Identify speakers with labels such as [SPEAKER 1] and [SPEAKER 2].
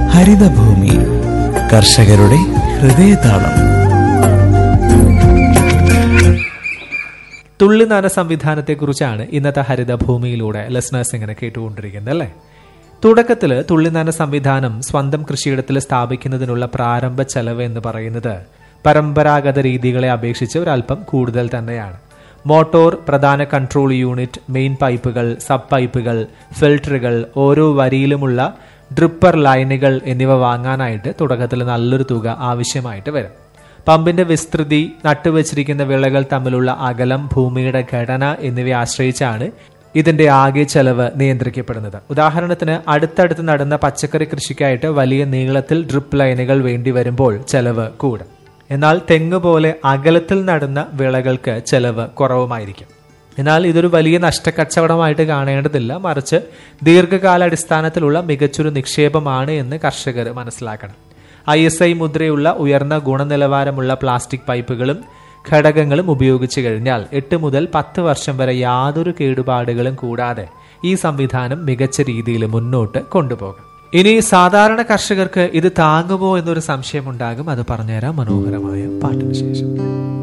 [SPEAKER 1] ഹരിതഭൂമി കർഷകരുടെ ഹൃദയതാളം
[SPEAKER 2] തുള്ളിനാന സംവിധാനത്തെക്കുറിച്ചാണ് ഇന്നത്തെ ഹരിതഭൂമിയിലൂടെ ലിസണേഴ്സ് ഇങ്ങനെ കേട്ടുകൊണ്ടിരിക്കുന്നത് അല്ലേ തുടക്കത്തിൽ തുള്ളിനാന സംവിധാനം സ്വന്തം കൃഷിയിടത്തിൽ സ്ഥാപിക്കുന്നതിനുള്ള പ്രാരംഭ ചെലവ് എന്ന് പറയുന്നത് പരമ്പരാഗത രീതികളെ അപേക്ഷിച്ച് ഒരല്പം കൂടുതൽ തന്നെയാണ് മോട്ടോർ പ്രധാന കൺട്രോൾ യൂണിറ്റ് മെയിൻ പൈപ്പുകൾ സബ് പൈപ്പുകൾ ഫിൽട്ടറുകൾ ഓരോ വരിയിലുമുള്ള ഡ്രിപ്പർ ലൈനുകൾ എന്നിവ വാങ്ങാനായിട്ട് തുടക്കത്തിൽ നല്ലൊരു തുക ആവശ്യമായിട്ട് വരും പമ്പിന്റെ വിസ്തൃതി നട്ടുവച്ചിരിക്കുന്ന വിളകൾ തമ്മിലുള്ള അകലം ഭൂമിയുടെ ഘടന എന്നിവയെ ആശ്രയിച്ചാണ് ഇതിന്റെ ആകെ ചെലവ് നിയന്ത്രിക്കപ്പെടുന്നത് ഉദാഹരണത്തിന് അടുത്തടുത്ത് നടന്ന പച്ചക്കറി കൃഷിക്കായിട്ട് വലിയ നീളത്തിൽ ഡ്രിപ്പ് ലൈനുകൾ വേണ്ടി വരുമ്പോൾ ചെലവ് കൂടും എന്നാൽ തെങ്ങ് പോലെ അകലത്തിൽ നടന്ന വിളകൾക്ക് ചെലവ് കുറവുമായിരിക്കും എന്നാൽ ഇതൊരു വലിയ നഷ്ടക്കച്ചവടമായിട്ട് കാണേണ്ടതില്ല മറിച്ച് ദീർഘകാലാടിസ്ഥാനത്തിലുള്ള മികച്ചൊരു നിക്ഷേപമാണ് എന്ന് കർഷകർ മനസ്സിലാക്കണം ഐ എസ് ഐ മുദ്രയുള്ള ഉയർന്ന ഗുണനിലവാരമുള്ള പ്ലാസ്റ്റിക് പൈപ്പുകളും ഘടകങ്ങളും ഉപയോഗിച്ചു കഴിഞ്ഞാൽ എട്ട് മുതൽ പത്ത് വർഷം വരെ യാതൊരു കേടുപാടുകളും കൂടാതെ ഈ സംവിധാനം മികച്ച രീതിയിൽ മുന്നോട്ട് കൊണ്ടുപോകാം ഇനി സാധാരണ കർഷകർക്ക് ഇത് താങ്ങുമോ എന്നൊരു സംശയമുണ്ടാകും അത് പറഞ്ഞുതരാം മനോഹരമായ പാട്ടിന് ശേഷം